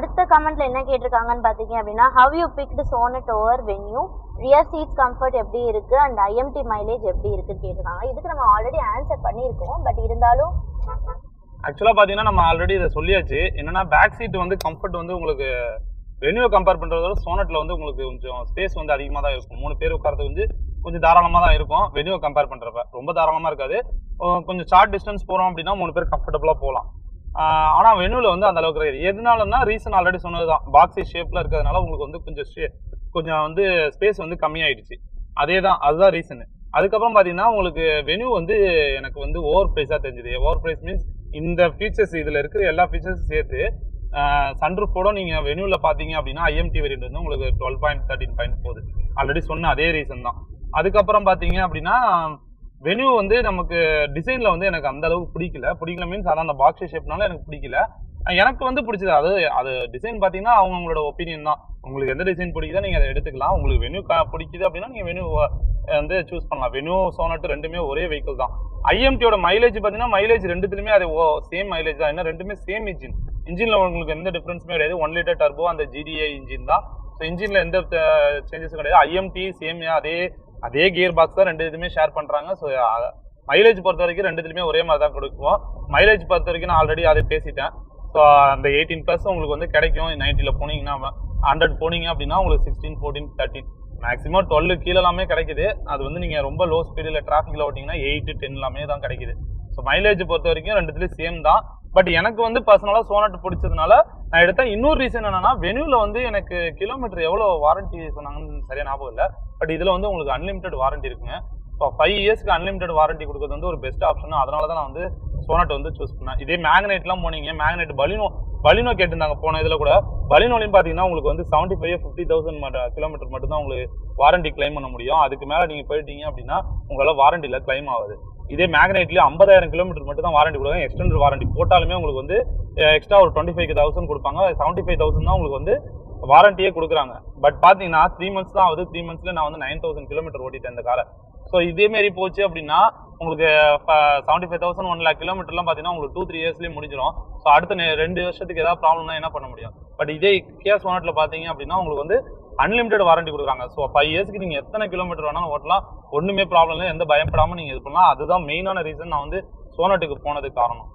அடுத்த கமெண்ட்ல என்ன கேட்டிருக்காங்கன்னு பாத்தீங்க அப்படின்னா how you picked Sonet over Venue rear seat comfort எப்படி இருக்கு அண்ட் ஐஎம்டி மைலேஜ் எப்படி இருக்குன்னு கேட்டிருக்காங்க இதுக்கு நம்ம ஆல்ரெடி ஆன்சர் பண்ணியிருக்கோம் பட் இருந்தாலும் ஆக்சுவலாக பார்த்தீங்கன்னா நம்ம ஆல்ரெடி இதை சொல்லியாச்சு என்னன்னா பேக் சீட் வந்து கம்ஃபர்ட் வந்து உங்களுக்கு வெனியூ கம்பேர் பண்ணுறதோட சோனட்டில் வந்து உங்களுக்கு கொஞ்சம் ஸ்பேஸ் வந்து அதிகமாக தான் இருக்கும் மூணு பேர் உட்காரது வந்து கொஞ்சம் தாராளமாக தான் இருக்கும் வெனியூ கம்பேர் பண்ணுறப்ப ரொம்ப தாராளமாக இருக்காது அஹ் கொஞ்சம் ஷார்ட் டிஸ்டன்ஸ் போகிறோம் அப்படின்னா மூணு பேர் கம்ஃபர்டபுளாக போகலாம் ஆனால் வெனியூவில் வந்து அந்த அளவுக்கு கிடையாது எதனாலன்னா ரீசன் ஆல்ரெடி சொன்னது தான் பாக்ஸி ஷேப்பில் இருக்கிறதுனால உங்களுக்கு வந்து கொஞ்சம் ஷே கொஞ்சம் வந்து ஸ்பேஸ் வந்து கம்மியாயிடுச்சு அதே தான் அதுதான் ரீசனு அதுக்கப்புறம் பார்த்தீங்கன்னா உங்களுக்கு வெனியூ வந்து எனக்கு வந்து ஓவர் ப்ரைஸாக தெரிஞ்சுது ஓவர் ப்ரைஸ் மீன்ஸ் இந்த ஃபீச்சர்ஸ் இதில் இருக்கிற எல்லா ஃபீச்சர்ஸும் சேர்த்து சன்ரூஃபோட நீங்கள் வெனியூவில் பார்த்தீங்க அப்படின்னா ஐஎம்டி வேரியன்ட் வந்து உங்களுக்கு டுவெல் பாயிண்ட் தேர்ட்டின் பாயிண்ட் போகுது ஆல்ரெடி சொன்ன அதே ரீசன் தான் அதுக்கப்புறம் பார்த்தீங்க அப்படின்னா வெனியூ வந்து நமக்கு டிசைனில் வந்து எனக்கு அந்த அளவுக்கு பிடிக்கல பிடிக்கல மீன்ஸ் அதான் அந்த பாக்ஸ் ஷேப்னால எனக்கு பிடிக்கல அஹ் எனக்கு வந்து பிடிச்சது அது அது டிசைன் பார்த்தீங்கன்னா அவங்களோட ஒப்பீனியன் தான் உங்களுக்கு எந்த டிசைன் பிடிக்குதோ நீங்கள் அதை எடுத்துக்கலாம் உங்களுக்கு வெனியூ பிடிக்குது அப்படின்னா நீங்கள் வெனியூ வந்து சூஸ் பண்ணலாம் வெனியூ சோனட் ரெண்டுமே ஒரே வெஹிக்கிள் தான் ஐஎம்டியோட மைலேஜ் பார்த்தீங்கன்னா மைலேஜ் ரெண்டுத்துலையுமே அது சேம் மைலேஜ் தான் ஏன்னா ரெண்டுமே சேம் இன்ஜின் இன்ஜினில் உங்களுக்கு எந்த டிஃப்ரென்ஸுமே கிடையாது ஒன் லிட்டர் டர்போ அந்த ஜிடிஏ இன்ஜின் தான் ஸோ இன்ஜினில் எந்த சேஞ்சஸும் கிடையாது ஐஎம்டி சேம் அதே அதே கியர் பாக்ஸ் தான் ரெண்டு இதுவுமே ஷேர் பண்ணுறாங்க ஸோ மைலேஜ் பொறுத்த வரைக்கும் ரெண்டு இதுலையுமே ஒரே மாதிரி தான் கொடுக்குவோம் மைலேஜ் பொறுத்த வரைக்கும் நான் ஆல்ரெடி அதை பேசிட்டேன் ஸோ அந்த எயிட்டீன் ப்ளஸ் உங்களுக்கு வந்து கிடைக்கும் நைன்ட்டியில் போனீங்கன்னா ஹண்ட்ரட் போனீங்க அப்படின்னா உங்களுக்கு sixteen fourteen thirteen maximum twelve கீழே எல்லாமே கிடைக்குது அது வந்து நீங்கள் ரொம்ப லோ ஸ்பீடில் டிராஃபிக்கில் ஓட்டிங்கன்னா எயிட்டு டென் எல்லாமே தான் கிடைக்குது ஸோ மைலேஜ் பொறுத்த வரைக்கும் ரெண்டுத்துலேயும் சேம் தான் பட் எனக்கு வந்து பர்சனலாக சோனட் பிடிச்சதுனால நான் எடுத்தேன் இன்னொரு ரீசன் என்னன்னா வெனியூவில் வந்து எனக்கு கிலோமீட்டர் எவ்வளோ வாரண்டி சொன்னாங்கன்னு சரியா ஞாபகம் இல்லை பட் இதில் வந்து உங்களுக்கு அன்லிமிட்டெட் வாரண்டி இருக்குங்க ஸோ ஃபைவ் இயர்ஸ்க்கு அன்லிமிட்டெட் வாரண்டி கொடுக்குறது வந்து ஒரு பெஸ்ட் ஆப்ஷன் அதனால தான் நான் வந்து சோனட் வந்து சூஸ் பண்ணேன் இதே மேக்னெட்லாம் போனீங்க மேக்னெட் பலினோ பலினோ கேட்டிருந்தாங்க போன இதில் கூட பலினோலையும் பார்த்தீங்கன்னா உங்களுக்கு வந்து செவன்ட்டி ஃபைவ் ஃபிஃப்டி தௌசண்ட் மட்டும் கிலோமீட்டர் மட்டும் தான் உங்களுக்கு வாரண்டி கிளைம் பண்ண முடியும் அதுக்கு மேலே நீங்கள் போயிட்டீங்க அப்படின்னா உங்களால் வாரண்டியில் கிளைம் ஆகுது இதே மேக்னெட்லேயே ஐம்பதாயிரம் கிலோமீட்டர் மட்டும் தான் வாரண்டி கொடுக்குறாங்க எக்ஸ்டெண்டட் வாரண்டி போட்டாலுமே உங்களுக்கு வந்து எக்ஸ்ட்ரா ஒரு டுவெண்ட்டி ஃபைவ் தௌசண்ட் கொடுப்பாங்க செவன்ட்டி ஃபைவ் தௌசண்ட் தான் உங்களுக்கு வந்து வாரண்டியே கொடுக்குறாங்க பட் பார்த்தீங்கன்னா த்ரீ மந்த்ஸ் தான் ஆகுது த்ரீ மந்த்ஸ்ல நான் வந்து நைன் தௌசண்ட் கிலோமீட்டர் ஓட்டிட்டேன் இந்த காரை ஸோ இதே மாரி போச்சு அப்படின்னா உங்களுக்கு seventy five thousand one lakh கிலோமீட்டர்லாம் பார்த்தீங்கன்னா உங்களுக்கு டூ த்ரீ இயர்ஸ்லேயே முடிஞ்சிடும் ஸோ அடுத்த நெ- ரெண்டு வருஷத்துக்கு ஏதாவது ப்ராப்ளம்னா என்ன பண்ண முடியும் பட் இதே கேஸ் ஒனட்டில் பார்த்தீங்க அப்படின்னா உங்களுக்கு வந்து அன்லிமிட்டெட் வாரண்டி கொடுக்குறாங்க ஸோ ஃபைவ் இயர்ஸ்க்கு நீங்கள் எத்தனை கிலோமீட்டர் வேணாலும் ஓட்டலாம் ஒன்றுமே ப்ராப்ளம் இல்லை எந்த பயப்படாமல் நீங்கள் இது பண்ணலாம் அதுதான் மெயினான ரீசன் நான் வந்து சோனட்டுக்கு போனதுக்கு காரணம்